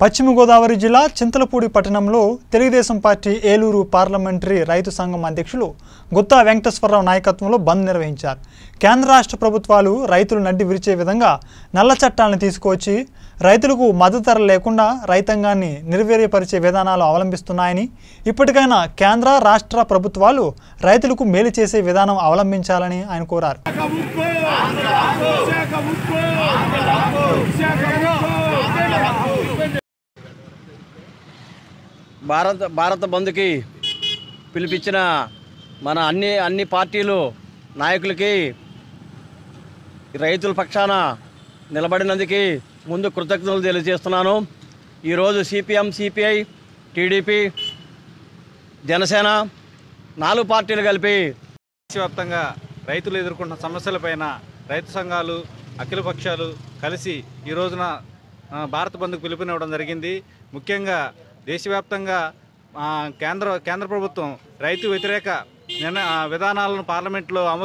పశ్చిమ గోదావరి జిల్లా చింతలపూడి పట్టణంలో తెలుగుదేశం పార్టీ ఏలూరు పార్లమెంటరీ రైతు సంఘం అధ్యక్షులు గుత్తా వెంకటేశ్వరరావు నాయకత్వంలో బంద్ నిర్వహించారు కేంద్ర రాష్ట్ర ప్రభుత్వాలు రైతులు నడ్డి విరిచే విధంగా నల్ల చట్టాలను తీసుకువచ్చి రైతులకు మద్దతు ధర లేకుండా రైతాంగాన్ని నిర్వీర్యపరిచే విధానాలు అవలంబిస్తున్నాయని ఇప్పటికైనా కేంద్ర రాష్ట్ర ప్రభుత్వాలు రైతులకు మేలు చేసే విధానం అవలంబించాలని ఆయన కోరారు భారత భారత బంద్కి పిలిపించిన మన అన్ని అన్ని పార్టీలు నాయకులకి రైతుల పక్షాన నిలబడినందుకు ముందు కృతజ్ఞతలు తెలియజేస్తున్నాను ఈరోజు సిపిఎం సిపిఐ టీడీపీ జనసేన నాలుగు పార్టీలు కలిపి దేశవ్యాప్తంగా రైతులు ఎదుర్కొంటున్న సమస్యలపైన రైతు సంఘాలు అఖిల పక్షాలు కలిసి ఈ రోజున ఆ, భారత బంద్కు పిలుపునివ్వడం జరిగింది ముఖ్యంగా దేశవ్యాప్తంగా ఆ, కేంద్ర కేంద్ర ప్రభుత్వం రైతు వ్యతిరేక నిర్ణ- ఆ, విధానాలను పార్లమెంట్లో అమలు